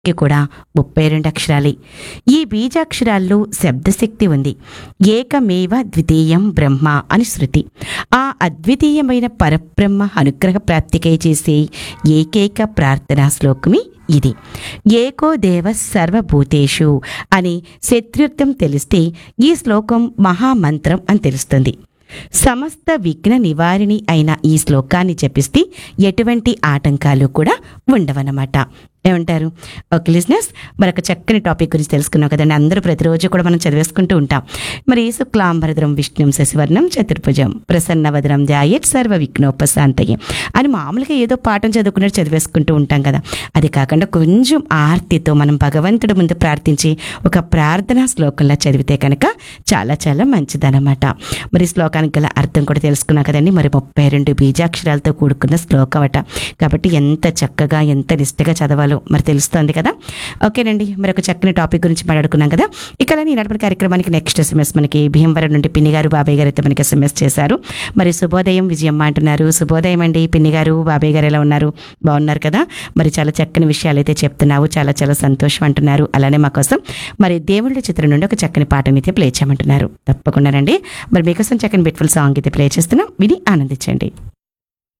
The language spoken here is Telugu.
కి కూడా ముప్పై రెండు అక్షరాలే ఈ బీజాక్షరాల్లో శబ్దశక్తి ఉంది ఏకమేవ ద్వితీయం బ్రహ్మ అని శృతి ఆ అద్వితీయమైన పరబ్రహ్మ అనుగ్రహ ప్రాప్తికై చేసే ఏకైక ప్రార్థనా శ్లోకమే ఇది ఏకో దేవ సర్వభూతేషు అని శత్రుత్వం తెలిస్తే ఈ శ్లోకం మహామంత్రం అని తెలుస్తుంది సమస్త విఘ్న నివారిణి అయిన ఈ శ్లోకాన్ని జపిస్తే ఎటువంటి ఆటంకాలు కూడా ఉండవన్నమాట ఏమంటారు ఓకే లిజినెస్ మరొక చక్కని టాపిక్ గురించి తెలుసుకున్నాం కదండి అందరూ ప్రతిరోజు కూడా మనం చదివేసుకుంటూ ఉంటాం మరి శుక్లాంబరధరం విష్ణుం శశివర్ణం చతుర్భుజం ప్రసన్నవదనం ధ్యాయత్ సర్వ విఘ్నోపశాంతయ్యం అని మామూలుగా ఏదో పాఠం చదువుకున్నట్టు చదివేసుకుంటూ ఉంటాం కదా అది కాకుండా కొంచెం ఆర్తితో మనం భగవంతుడి ముందు ప్రార్థించి ఒక ప్రార్థనా శ్లోకంలా చదివితే కనుక చాలా చాలా మంచిదన్నమాట మరి శ్లోకానికి గల అర్థం కూడా తెలుసుకున్నాం కదండి మరి ముప్పై రెండు బీజాక్షరాలతో కూడుకున్న శ్లోకం అట కాబట్టి ఎంత చక్కగా ఎంత నిష్టగా చదవాలో మరి తెలుస్తోంది కదా ఓకేనండి మరి ఒక చక్కని టాపిక్ గురించి మాట్లాడుకున్నాం కదా ఇక ఈ నడపడి కార్యక్రమానికి నెక్స్ట్ ఎస్ఎంఎస్ మనకి భీమవరం నుండి పిన్ని గారు బాబాయ్ గారు అయితే మనకి ఎస్ఎంఎస్ చేశారు మరి శుభోదయం విజయమ్మ అంటున్నారు శుభోదయం అండి పిన్ని గారు బాబాయ్ గారు ఎలా ఉన్నారు బాగున్నారు కదా మరి చాలా చక్కని విషయాలు అయితే చెప్తున్నావు చాలా చాలా సంతోషం అంటున్నారు అలానే మా కోసం మరి దేవుళ్ళ చిత్రం నుండి ఒక చక్కని పాటని అయితే ప్లే చేయమంటున్నారు తప్పకుండానండి మరి మీకోసం చక్కని బిట్ఫుల్ సాంగ్ అయితే ప్లే చేస్తున్నాం విని ఆనందించండి